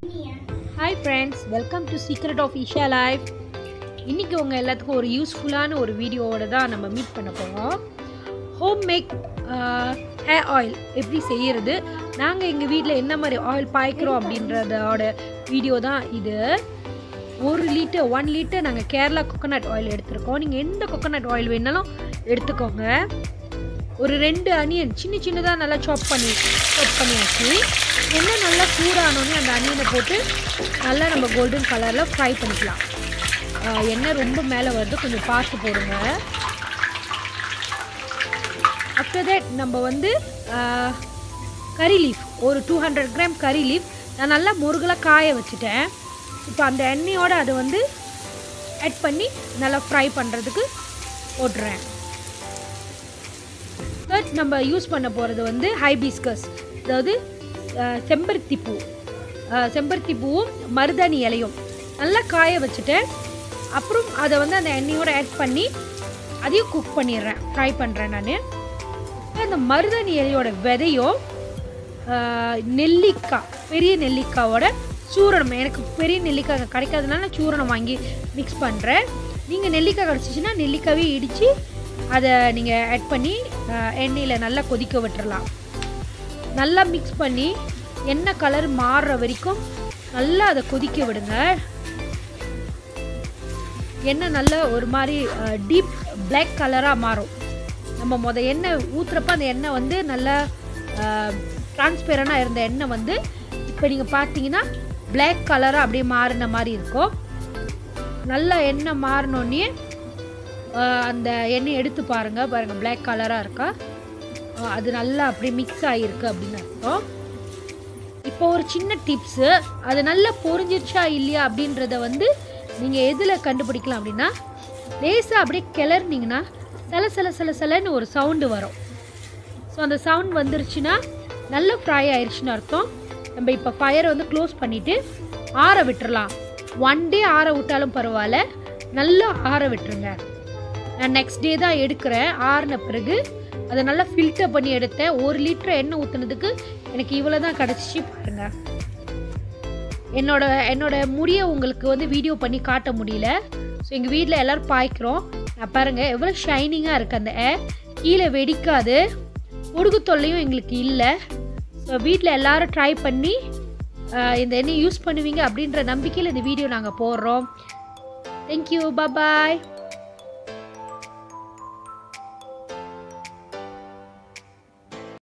hi friends welcome to secret of Isha life இன்றைக்கி உங்கள் எல்லாத்துக்கும் ஒரு யூஸ்ஃபுல்லான ஒரு வீடியோவோட தான் நம்ம மீட் பண்ண போகிறோம் ஹோம் மேக் ஹேர் ஆயில் எப்படி செய்கிறது நாங்கள் எங்கள் வீட்டில் என்ன மாதிரி ஆயில் பாய்க்கிறோம் அப்படின்றதோட வீடியோ தான் இது ஒரு லிட்டர் ஒன் லிட்டர் நாங்கள் கேரளா கொக்கனட் ஆயில் எடுத்திருக்கோம் நீங்கள் எந்த கொக்கனட் ஆயில் வேணாலும் எடுத்துக்கோங்க ஒரு ரெண்டு அனியன் சின்ன சின்னதாக நல்லா சாப் பண்ணி சாப் பண்ணியாச்சு எண்ணெய் நல்லா சூடானோடனே அந்த அனியனை போட்டு நல்லா நம்ம கோல்டன் கலரில் ஃப்ரை பண்ணிக்கலாம் ஆஹ் எண்ணெய் ரொம்ப மேலே வருது கொஞ்சம் பார்த்து போடுங்க ஆஃப்டர் தட் நம்ம வந்து கறி லீஃப் ஒரு two hundred gram curry leaf நான் நல்லா முருகலாக காய வச்சுட்டேன் இப்போ அந்த எண்ணெயோடு அதை வந்து ஆட் பண்ணி நல்லா ஃப்ரை பண்ணுறதுக்கு போட்டுறேன் தேர்ட் நம்ம யூஸ் பண்ண போகிறது வந்து ஹைபிஸ்கஸ் அதாவது அஹ், செம்பருத்தி பூ அஹ், செம்பருத்தி பூவும் மருதாணி இலையும் நல்லா காய வச்சுட்டேன் அப்புறம் அதை வந்து அந்த எண்ணெயோடு ஆட் பண்ணி அதையும் குக் பண்ணிடுறேன் ஃப்ரை பண்ணுறேன் நான் அந்த மருதாணி இலையோட விதையும் அஹ், நெல்லிக்காய் பெரிய நெல்லிக்காவோட சூரணம் எனக்கு பெரிய நெல்லிக்காய் அங்க கிடைக்காதனால நான் சூரணம் வாங்கி மிக்ஸ் பண்ணுறேன் நீங்கள் நெல்லிக்காய் கிடச்சிச்சின்னா நெல்லிக்காவே இடித்து அதை நீங்கள் ஆட் பண்ணி அஹ், எண்ணெயில் நல்லா கொதிக்க விட்டுறலாம் நல்லா மிக்ஸ் பண்ணி எண்ணெய் கலர் மாறுற வரைக்கும் நல்லா அதை கொதிக்க விடுங்க எண்ணெய் நல்லா ஒரு மாதிரி டீப் பிளாக் கலராக மாறும் நம்ம முத எண்ணெய் ஊற்றுறப்ப அந்த எண்ணெய் வந்து நல்லா டிரான்ஸ்பேரண்டாக இருந்த எண்ணெய் வந்து இப்போ நீங்கள் பார்த்தீங்கன்னா Black கலராக அப்படியே மாறின மாதிரி இருக்கும் நல்லா எண்ணெய் மாறினோடனே அந்த எண்ணெய் எடுத்து பாருங்கள் பாருங்கள் Black கலராக இருக்கா ஆஹ் அது நல்லா அப்படியே மிக்ஸ் ஆகிருக்கு அப்படின்னு அர்த்தம் இப்போ ஒரு சின்ன டிப்ஸு அது நல்லா பொரிஞ்சிருச்சா இல்லையா அப்படின்றத வந்து நீங்கள் எதில் கண்டுபிடிக்கலாம் அப்படின்னா லேசாக அப்படியே கிளறினீங்கன்னா சல சல சல சலன்னு ஒரு சவுண்டு வரும் ஸோ அந்த சவுண்ட் வந்துருச்சுன்னா நல்ல ஃப்ரை ஆயிடுச்சுன்னு அர்த்தம் நம்ம இப்போ ஃபயரை வந்து க்ளோஸ் பண்ணிவிட்டு ஆற விட்டுறலாம் ஒன் டே ஆற விட்டாலும் பரவாயில்ல நல்லா ஆற விட்டுருங்க நான் நெக்ஸ்ட் டே தான் எடுக்கிறேன் ஆறின பிறகு அதை நல்லா ஃபில்டர் பண்ணி எடுத்தேன் ஒரு லிட்டர் எண்ணெய் ஊற்றுனதுக்கு எனக்கு இவ்வளோ தான் கிடச்சிச்சு பாருங்க என்னோட என்னோட முடியை உங்களுக்கு வந்து வீடியோ பண்ணி காட்ட முடியல ஸோ எங்கள் வீட்டில் எல்லோரும் பாய்க்கிறோம் நான் பாருங்கள் எவ்வளோ ஷைனிங்காக இருக்குது அந்த ஏர் கீழே வெடிக்காது பொடுகு தொல்லையும் எங்களுக்கு இல்லை ஸோ வீட்டில் எல்லாரும் ட்ரை பண்ணி ஆஹ், இந்த எண்ணெய் யூஸ் பண்ணுவீங்க அப்படின்ற நம்பிக்கையில் இந்த வீடியோ நாங்கள் போடுறோம் தேங்க்யூ பாய்